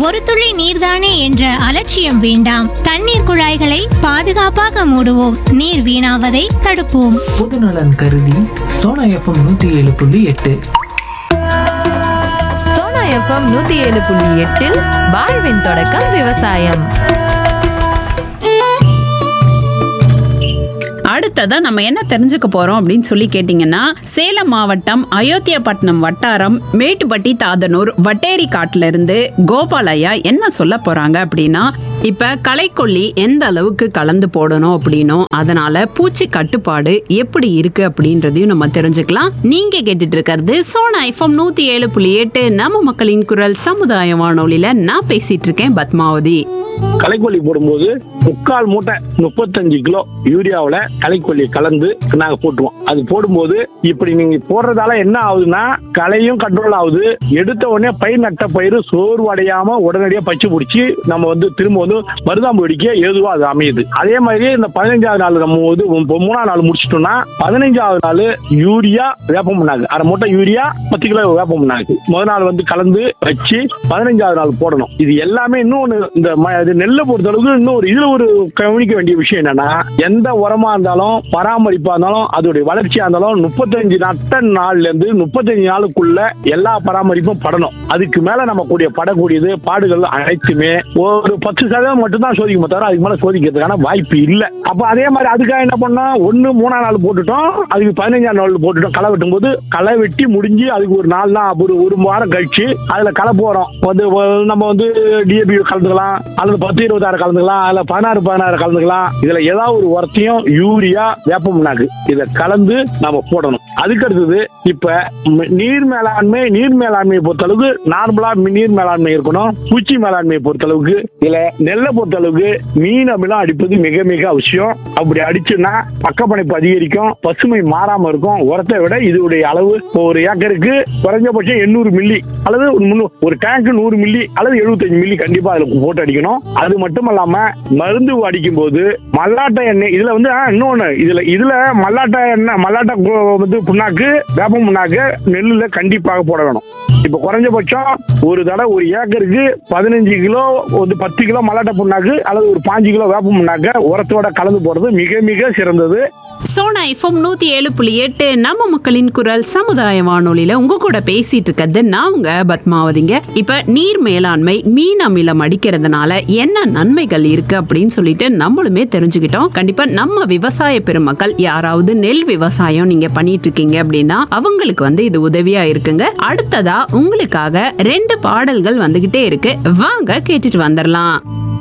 ஒரு துளி நீர்தானே என்ற அலட்சியம் வேண்டாம் தண்ணீர் குழாய்களை பாதுகாப்பாக மூடுவோம் நீர் வீணாவதை தடுப்போம் பொதுநலன் கருதி சோனா எஃப்எம் நூத்தி ஏழு புள்ளி எட்டு சோனா எஃப்எம் நூத்தி ஏழு புள்ளி எட்டில் வாழ்வின் தொடக்கம் விவசாயம் அடுத்ததா நம்ம என்ன தெரிஞ்சுக்க போறோம் அப்படின்னு சொல்லி கேட்டீங்கன்னா சேலம் மாவட்டம் அயோத்தியாபட்டினம் வட்டாரம் மேட்டுப்பட்டி தாதனூர் வட்டேரி காட்டுல இருந்து கோபாலையா என்ன சொல்ல போறாங்க அப்படின்னா இப்ப களைக்கொல்லி எந்த அளவுக்கு கலந்து போடணும் அப்படின்னும் அதனால பூச்சி கட்டுப்பாடு எப்படி இருக்கு அப்படின்றதையும் நம்ம தெரிஞ்சுக்கலாம் நீங்க கேட்டுட்டு இருக்கிறது சோனா எஃப்எம் நூத்தி ஏழு புள்ளி எட்டு நம்ம மக்களின் குரல் சமுதாய வானொலியில நான் பேசிட்டு இருக்கேன் பத்மாவதி களைக்கொல்லி போடும்போது முக்கால் மூட்டை முப்பத்தஞ்சு கிலோ யூரியாவுல களைக்கொல்லி கலந்து நாங்க போட்டுருவோம் அது போடும்போது இப்படி நீங்க போடுறதால என்ன ஆகுதுன்னா களையும் கண்ட்ரோல் ஆகுது எடுத்த உடனே பயிர் நட்ட பயிர் சோர்வடையாம உடனடியா பச்சு பிடிச்சி நம்ம வந்து திரும்ப வந்து மருதாம்பு வெடிக்க ஏதுவா அது அமையுது அதே மாதிரி இந்த பதினஞ்சாவது நாள் நம்ம வந்து இப்போ மூணாவது நாள் முடிச்சிட்டோம்னா பதினஞ்சாவது நாள் யூரியா வேப்பம் பண்ணாங்க அரை மூட்டை யூரியா பத்து கிலோ வேப்பம் பண்ணாங்க முதல் நாள் வந்து கலந்து வச்சு பதினஞ்சாவது நாள் போடணும் இது எல்லாமே இன்னொன்னு இந்த ம- இது நெல்லை பொறுத்தளவுக்கு இன்னும் ஒரு இதுல ஒரு கவனிக்க வேண்டிய விஷயம் என்னன்னா எந்த உரமா இருந்தாலும் பராமரிப்பா இருந்தாலும் அதோடைய வளர்ச்சியா இருந்தாலும் முப்பத்தஞ்சு நட்ட நாள்ல இருந்து முப்பத்தஞ்சு நாளுக்குள்ள எல்லா பராமரிப்பும் படணும் அதுக்கு மேல நம்ம கூடிய படக்கூடியது பாடுகள் அனைத்துமே ஒரு பத்து சதவீதம் மட்டும்தான் சோதிக்குமே தவிர அதுக்கு மேல சோதிக்கிறதுக்கான வாய்ப்பு இல்ல அப்ப அதே மாதிரி அதுக்காக என்ன பண்ணோம் ஒண்ணு மூணாம் நாள் போட்டுட்டோம் அதுக்கு பதினஞ்சாம் நாள் போட்டுட்டோம் களை வெட்டும் போது களை வெட்டி முடிஞ்சு அதுக்கு ஒரு நாள் தான் ஒரு ஒரு வாரம் கழிச்சு அதுல களை போறோம் வந்து ஒ- நம்ம வந்து டிஏபி கலந்துக்கலாம் அல்லது பத்து இருபத்தாறு கலந்துக்கலாம் அதுல பதினாறு பதினாறு கலந்துக்கலாம் இதுல ஏதாவது ஒரு உரத்தையும் யூரியா வேப்பம் புண்ணாக்கு இதை கலந்து நம்ம போடணும் அதுக்கு அடுத்தது இப்ப ம- நீர் மேலாண்மை நீர் மேலாண்மையை பொறுத்தளவுக்கு நார்மலா மி- நீர் மேலாண்மை இருக்கணும் பூச்சி மேலாண்மையை பொறுத்தளவுக்கு இதுல நெல்லை பொறுத்தளவுக்கு மீன் அமிலம் அடிப்பது மிக மிக அவசியம் அப்படி அடிச்சுன்னா பக்கப்பனைப்பு அதிகரிக்கும் பசுமை மாறாம இருக்கும் உரத்தை விட இதோடைய அளவு ஒரு ஏக்கருக்கு குறைஞ்சபட்சம் எண்ணூறு மில்லி அல்லது ஒரு முந்நூ- ஒரு டேங்க் நூறு மில்லி அல்லது 75 மில்லி கண்டிப்பா அதுல போட்டு அடிக்கணும் அது மட்டும் இல்லாம மருந்து அடிக்கும் போது மல்லாட்டை எண்ணெய் இதுல வந்து ஆ, இன்னொன்னு இதுல இதுல மல்லாட்டை எண்ணெய் மல்லாட்டை கு- வந்து புண்ணாக்கு வேப்பம் புண்ணாக்கு நெல்லுல கண்டிப்பாக போட வேணும் இப்ப குறைஞ்சபட்சம் ஒரு தடவை ஒரு ஏக்கருக்கு பதினஞ்சு கிலோ ஒரு பத்து கிலோ மல்லாட்டை புண்ணாக்கு அல்லது ஒரு பாஞ்சு கிலோ வேப்பம் புண்ணாக்க உரத்தோட கலந்து போடுறது மிக மிக சிறந்தது சோனா எஃப்எம் நூத்தி ஏழு புள்ளி எட்டு நம்ம மக்களின் குரல் சமுதாய வானொலியில உங்க கூட பேசிட்டு இருக்கிறது நான் உங்க பத்மாவதிங்க இப்ப நீர் மேலாண்மை மீன் அமிலம் அடிக்கிறதுனால என்ன நன்மைகள் இருக்கு அப்படின்னு சொல்லிட்டு நம்மளுமே தெரிஞ்சுக்கிட்டோம் கண்டிப்பா நம்ம விவசாய பெருமக்கள் யாராவது நெல் விவசாயம் நீங்க பண்ணிட்டு இருக்கீங்க அப்படின்னா அவங்களுக்கு வந்து இது உதவியா இருக்குங்க அடுத்ததா உங்களுக்காக ரெண்டு பாடல்கள் வந்துகிட்டே இருக்கு வாங்க கேட்டுட்டு வந்துடலாம்